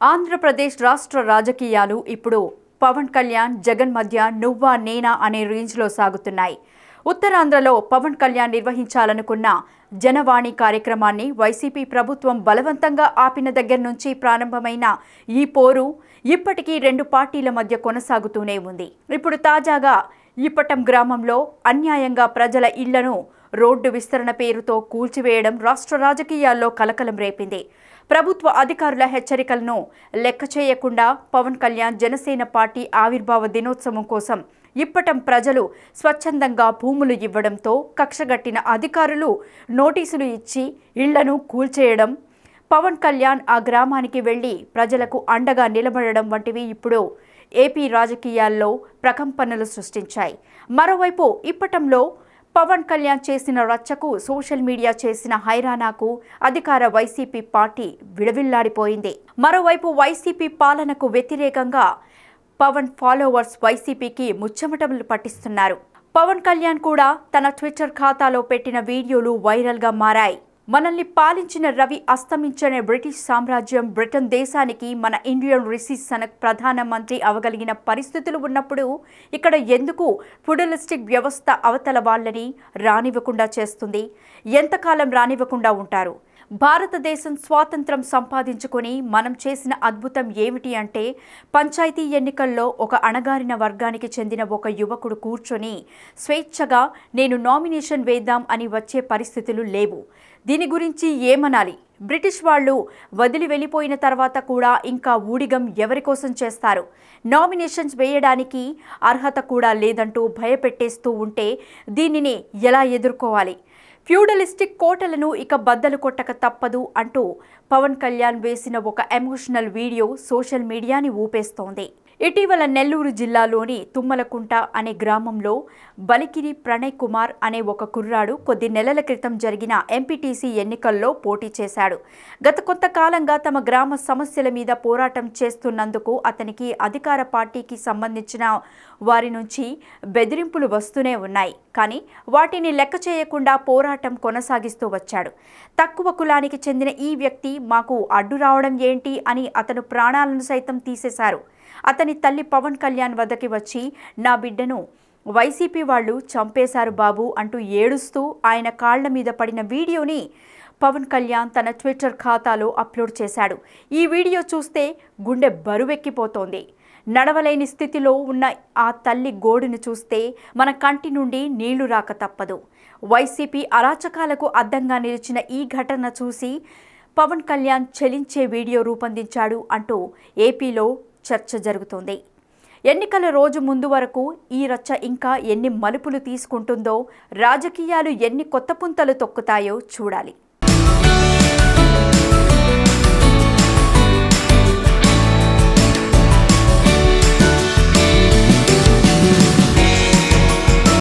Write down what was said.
ఆంధ్రప్రదేశ్ రాష్ట్ర రాజకీయాలు ఇప్పుడు పవన్ కళ్యాణ్ జగన్ మధ్య నువ్వా నేనా అనే రేంజ్లో సాగుతున్నాయి ఉత్తరాంధ్రలో పవన్ కళ్యాణ్ నిర్వహించాలనుకున్న జనవాణి కార్యక్రమాన్ని వైసీపీ ప్రభుత్వం బలవంతంగా ఆపిన దగ్గర నుంచి ప్రారంభమైన ఈ పోరు ఇప్పటికీ రెండు పార్టీల మధ్య కొనసాగుతూనే ఉంది ఇప్పుడు తాజాగా ఇప్పటం గ్రామంలో అన్యాయంగా ప్రజల ఇళ్లను రోడ్డు విస్తరణ పేరుతో కూల్చివేయడం రాష్ట్ర రాజకీయాల్లో కలకలం రేపింది ప్రభుత్వ అధికారుల హెచ్చరికలను లెక్క చేయకుండా పవన్ కళ్యాణ్ జనసేన పార్టీ ఆవిర్భావ దినోత్సవం కోసం ఇప్పటం ప్రజలు స్వచ్ఛందంగా భూములు ఇవ్వడంతో కక్షగట్టిన అధికారులు నోటీసులు ఇచ్చి ఇళ్లను కూల్చేయడం పవన్ కళ్యాణ్ ఆ గ్రామానికి వెళ్లి ప్రజలకు అండగా నిలబడడం వంటివి ఇప్పుడు ఏపీ రాజకీయాల్లో ప్రకంపనలు సృష్టించాయి మరోవైపు ఇప్పటంలో పవన్ కళ్యాణ్ చేసిన రచ్చకు సోషల్ మీడియా చేసిన హైరానాకు అధికార వైసీపీ పార్టీ విడవిల్లాడిపోయింది మరోవైపు వైసీపీ పాలనకు వ్యతిరేకంగా పవన్ ఫాలోవర్స్ వైసీపీకి ముచ్చమటలు పట్టిస్తున్నారు పవన్ కళ్యాణ్ కూడా తన ట్విట్టర్ ఖాతాలో పెట్టిన వీడియోలు వైరల్గా మారాయి మనల్ని పాలించిన రవి అస్తమించని బ్రిటిష్ సామ్రాజ్యం బ్రిటన్ దేశానికి మన ఇండియన్ రిసీస్ సనక్ ప్రధానమంత్రి అవగలిగిన పరిస్థితులు ఉన్నప్పుడు ఇక్కడ ఎందుకు ఫుడలిస్టిక్ వ్యవస్థ అవతల వాళ్ళని రానివ్వకుండా చేస్తుంది ఎంతకాలం రానివ్వకుండా ఉంటారు భారతదేశం స్వాతంత్రం సంపాదించుకొని మనం చేసిన అద్భుతం ఏమిటి అంటే పంచాయతీ ఎన్నికల్లో ఒక అణగారిన వర్గానికి చెందిన ఒక యువకుడు కూర్చొని స్వేచ్ఛగా నేను నామినేషన్ వేద్దాం అని వచ్చే పరిస్థితులు లేవు దీని గురించి ఏమనాలి బ్రిటిష్ వాళ్ళు వదిలి వెళ్ళిపోయిన తర్వాత కూడా ఇంకా ఊడిగం ఎవరి కోసం చేస్తారు నామినేషన్స్ వేయడానికి అర్హత కూడా లేదంటూ భయపెట్టేస్తూ ఉంటే దీనిని ఎలా ఎదుర్కోవాలి ఫ్యూడలిస్టిక్ కోటలను ఇక బద్దలు కొట్టక తప్పదు అంటూ పవన్ కళ్యాణ్ వేసిన ఒక ఎమోషనల్ వీడియో సోషల్ మీడియాని ఊపేస్తోంది ఇటీవల నెల్లూరు జిల్లాలోని తుమ్మలకుంట అనే గ్రామంలో బలికిరి ప్రణయ్ కుమార్ అనే ఒక కుర్రాడు కొద్ది నెలల క్రితం జరిగిన ఎంపీటీసీ ఎన్నికల్లో పోటీ చేశాడు గత కొంతకాలంగా తమ గ్రామ సమస్యల మీద పోరాటం చేస్తున్నందుకు అతనికి అధికార పార్టీకి సంబంధించిన వారి నుంచి బెదిరింపులు వస్తూనే ఉన్నాయి కానీ వాటిని లెక్క చేయకుండా పోరాటం కొనసాగిస్తూ వచ్చాడు తక్కువ కులానికి చెందిన ఈ వ్యక్తి మాకు అడ్డు రావడం ఏంటి అని అతను ప్రాణాలను సైతం తీసేశారు అతని తల్లి పవన్ కళ్యాణ్ వద్దకి వచ్చి నా బిడ్డను వైసీపీ వాళ్ళు చంపేశారు బాబు అంటూ ఏడుస్తూ ఆయన కాళ్ల మీద పడిన వీడియోని పవన్ కళ్యాణ్ తన ట్విట్టర్ ఖాతాలో అప్లోడ్ చేశాడు ఈ వీడియో చూస్తే గుండె బరువెక్కిపోతోంది నడవలేని స్థితిలో ఉన్న ఆ తల్లి గోడును చూస్తే మన కంటి నుండి నీళ్లు రాక తప్పదు వైసీపీ అరాచకాలకు అడ్డంగా నిలిచిన ఈ ఘటన చూసి పవన్ కళ్యాణ్ చెలించే వీడియో రూపొందించాడు అంటూ ఏపీలో చర్చ జరుగుతోంది ఎన్నికల రోజు ముందు వరకు ఈ రచ్చ ఇంకా ఎన్ని మలుపులు తీసుకుంటుందో రాజకీయాలు ఎన్ని కొత్త పుంతలు తొక్కుతాయో చూడాలి